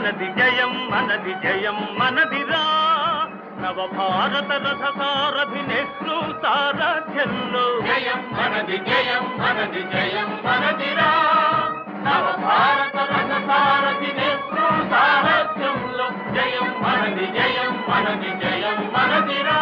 మనది జయం మనది జయం మనదిరా నవ భారత రథ సారథి నెహ్రూ సారథ్యంలో జయం మనది జయం మనది జయం మనదిరా నవ భారత రథ సారథి నెహ్రూ సారథ్యంలో జయం మనది జయం మనది జయం మనదిరా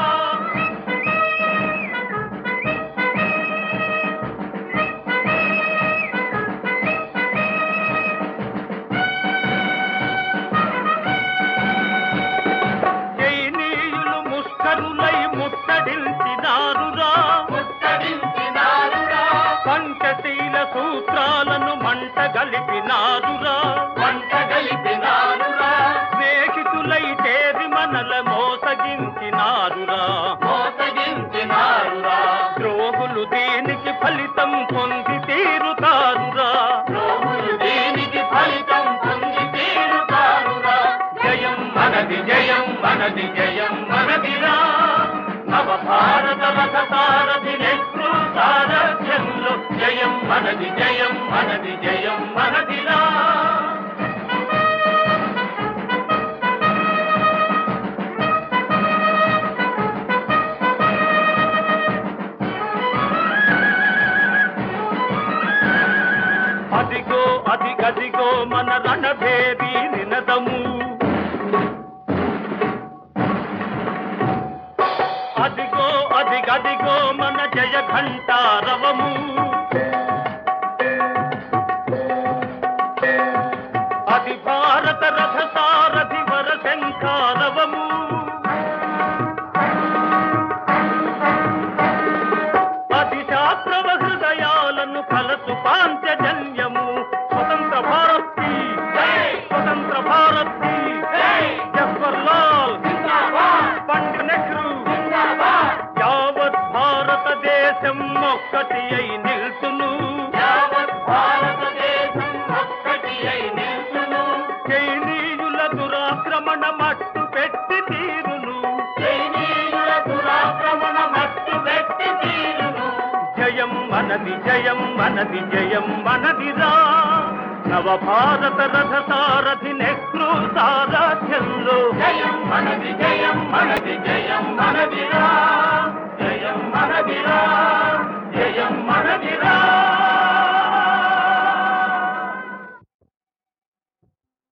చైనీయులు ముష్కరులై ముట్టడించినారురా ముట్టడించినారురా పంచశీల సూత్రాలను మంట గలిపినారురా వంట గలిపినారురా స్నేహితులై చేరి మనల మోసగించినారురా మోసగించినారురా ద్రోహులు దీనికి ఫలితం పొంది తీరుతారురా రోగులు దీనికి ఫలితం పొంది తీరుతారురా జయం మనది జయం మనది జయం మనదిరా నవ భారత రథ సారథి నెహ్రూ సారథ్యంలో జయం మనది జయం మనది జయం మనదిరా అదిగో అది గదిగో మన రణభేది నినదము అదిగో అది గదిగో మన జయ ఘంటారవము అది భారత రథ సారథి వర శంఖారవము అది శాస్త్రవ హృదయాలను కలసు పాంచజన్యము స్వతంత్ర భారత్ కి స్వతంత్ర భారత్ కి జవహర్లాల్ పండిట్ నెహ్రూ యావత్ భారతదేశం ఒక్కటి అయి నిల్చును యావత్ భారతదేశం ఒక్కటి అయి నిల్చును చైనీయుల దురాక్రమణ మట్టు పెట్టి తీరును చైనీయుల దురాక్రమణ మట్టు పెట్టి తీరును జయం మనది జయం మనది జయం మనదిరా నవ భారత రథ సారథి నెహ్రూ సారథ్యంలో జయం మనది జయం మనది జయం మనదిరా జయం మనదిరా